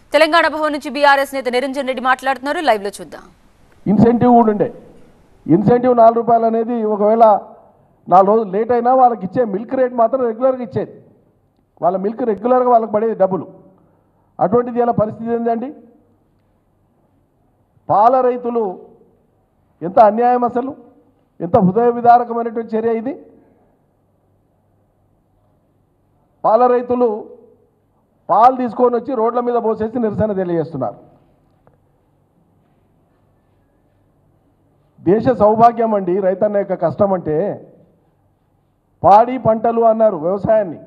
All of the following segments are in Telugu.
తెలంగాణ భవన్ నుంచి బీఆర్ఎస్ నేత నిరంజన్ రెడ్డి మాట్లాడుతున్నారు లైవ్ లో చూద్దాం ఇన్సెంటివ్ కూడా ఉండే ఇన్సెంటివ్ నాలుగు రూపాయలు అనేది ఒకవేళ నాలుగు రోజులు లేట్ అయినా వాళ్ళకి ఇచ్చే మిల్క్ రేట్ మాత్రం రెగ్యులర్గా ఇచ్చేది వాళ్ళ మిల్క్ రెగ్యులర్గా వాళ్ళకి పడేది డబ్బులు అటువంటిది ఇలా పరిస్థితి ఏంటండి పాల రైతులు ఎంత అన్యాయం అసలు ఎంత హృదయ విదారకమైనటువంటి చర్య ఇది పాల రైతులు పాలు తీసుకొని వచ్చి రోడ్ల మీద పోసేసి నిరసన తెలియజేస్తున్నారు దేశ సౌభాగ్యం అండి రైతన్న యొక్క కష్టం అంటే పాడి పంటలు అన్నారు వ్యవసాయాన్ని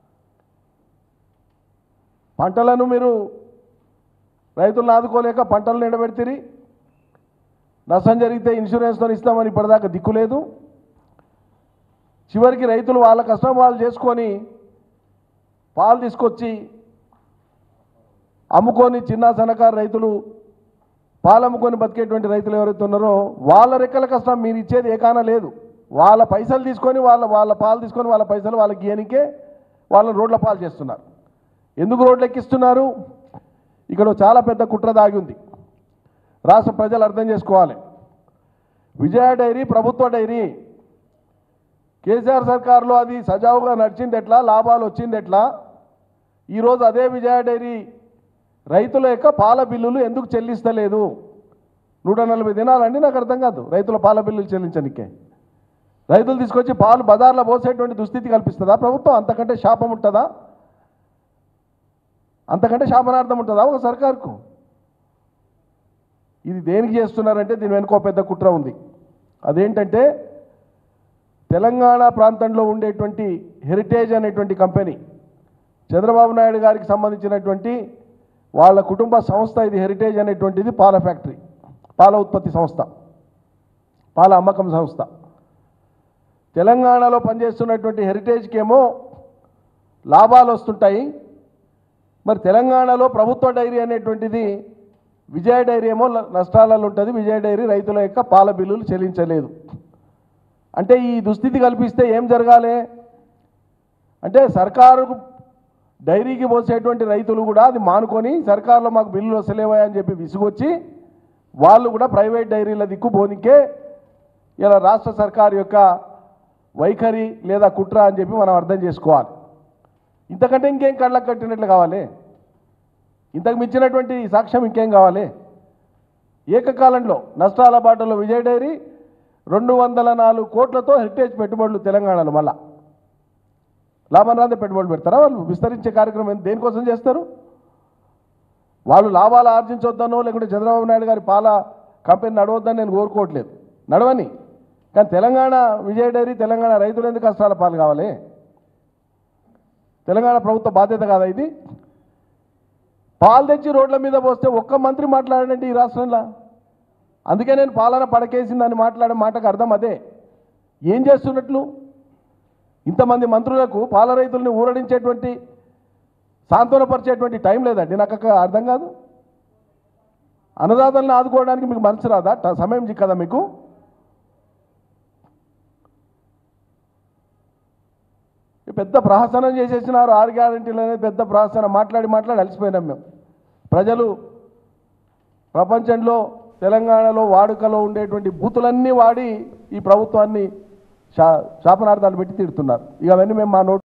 పంటలను మీరు రైతులను ఆదుకోలేక పంటలు నిలబెడితిరి నష్టం జరిగితే ఇన్సూరెన్స్తో ఇస్తామని ఇప్పటిదాకా దిక్కు లేదు చివరికి రైతులు వాళ్ళ కష్టం వాళ్ళు చేసుకొని పాలు తీసుకొచ్చి అమ్ముకొని చిన్న సన్నకారు రైతులు పాలు అమ్ముకొని బతికేటువంటి రైతులు ఎవరైతే ఉన్నారో వాళ్ళ రెక్కల కష్టం మీరు ఇచ్చేది ఏకాన లేదు వాళ్ళ పైసలు తీసుకొని వాళ్ళ వాళ్ళ పాలు తీసుకొని వాళ్ళ పైసలు వాళ్ళకి గీయనికే వాళ్ళ రోడ్ల పాలు చేస్తున్నారు ఎందుకు రోడ్లు ఎక్కిస్తున్నారు ఇక్కడ చాలా పెద్ద కుట్ర దాగి ఉంది రాష్ట్ర ప్రజలు అర్థం చేసుకోవాలి విజయ డైరీ ప్రభుత్వ డైరీ కేసీఆర్ సర్కారులో అది సజావుగా నడిచింది ఎట్లా లాభాలు వచ్చింది ఎట్లా ఈరోజు అదే విజయ డైరీ రైతుల యొక్క పాల బిల్లులు ఎందుకు చెల్లిస్తలేదు నూట నలభై దినాలండి నాకు అర్థం కాదు రైతుల పాల బిల్లులు చెల్లించనికే రైతులు తీసుకొచ్చి పాలు బజార్లో పోసేటువంటి దుస్థితి కల్పిస్తుందా ప్రభుత్వం అంతకంటే శాపం ఉంటుందా అంతకంటే శాపనార్థం ఉంటుందా ఒక సర్కార్కు ఇది దేనికి చేస్తున్నారంటే దీని వెనుక ఒక పెద్ద కుట్ర ఉంది అదేంటంటే తెలంగాణ ప్రాంతంలో ఉండేటువంటి హెరిటేజ్ అనేటువంటి కంపెనీ చంద్రబాబు నాయుడు గారికి సంబంధించినటువంటి వాళ్ళ కుటుంబ సంస్థ ఇది హెరిటేజ్ అనేటువంటిది పాల ఫ్యాక్టరీ పాల ఉత్పత్తి సంస్థ పాల అమ్మకం సంస్థ తెలంగాణలో పనిచేస్తున్నటువంటి హెరిటేజ్కి ఏమో లాభాలు వస్తుంటాయి మరి తెలంగాణలో ప్రభుత్వ డైరీ అనేటువంటిది విజయ డైరీ ఏమో ల- నష్టాలలో ఉంటుంది విజయ డైరీ రైతుల యొక్క పాల బిల్లులు చెల్లించలేదు అంటే ఈ దుస్థితి కల్పిస్తే ఏం జరగాలి అంటే సర్కారు డైరీకి పోసేటువంటి రైతులు కూడా అది మానుకొని సర్కారులో మాకు బిల్లులు వస్తలేవా అని చెప్పి విసుగొచ్చి వాళ్ళు కూడా ప్రైవేట్ డైరీల దిక్కు పోనికే ఇలా రాష్ట్ర సర్కారు యొక్క వైఖరి లేదా కుట్ర అని చెప్పి మనం అర్థం చేసుకోవాలి ఇంతకంటే ఇంకేం కళ్ళకు కట్టినట్లు కావాలి ఇంతకు మించినటువంటి సాక్ష్యం ఇంకేం కావాలి ఏకకాలంలో నష్టాల బాటలో విజయ్ డైరీ రెండు వందల నాలుగు కోట్లతో హెరిటేజ్ పెట్టుబడులు తెలంగాణలో మళ్ళా లాభం రాదే పెట్టుబడులు పెడతారా వాళ్ళు విస్తరించే కార్యక్రమం దేనికోసం చేస్తారు వాళ్ళు లాభాలు ఆర్జించొద్దనో లేకుంటే చంద్రబాబు నాయుడు గారి పాల కంపెనీ నడవద్దని నేను కోరుకోవట్లేదు నడవని కానీ తెలంగాణ విజయ డైరీ తెలంగాణ రైతులు ఎందుకు కష్టాల పాలు కావాలి తెలంగాణ ప్రభుత్వ బాధ్యత కాదా ఇది పాలు తెచ్చి రోడ్ల మీద పోస్తే ఒక్క మంత్రి మాట్లాడండి ఈ రాష్ట్రంలో అందుకే నేను పాలన పడకేసిందని మాట్లాడే మాటకు అర్థం అదే ఏం చేస్తున్నట్లు ఇంతమంది మంత్రులకు పాల రైతుల్ని ఊరడించేటువంటి సాంత్వనపరిచేటువంటి టైం లేదండి నాకు అక్కడ అర్థం కాదు అన్నదాతలను ఆదుకోవడానికి మీకు మనసు రాదా ట- సమయం చిక్కదా మీకు ఈ పెద్ద ప్రహసనం చేసేసినారు ఆరు గ్యారంటీలు అనేది పెద్ద ప్రహసనం మాట్లాడి మాట్లాడి అలసిపోయినాం మేము ప్రజలు ప్రపంచంలో తెలంగాణలో వాడుకలో ఉండేటువంటి బూతులన్నీ వాడి ఈ ప్రభుత్వాన్ని శా శాపనార్థాలు పెట్టి తిడుతున్నారు ఇక అవన్నీ మేము మా నోట్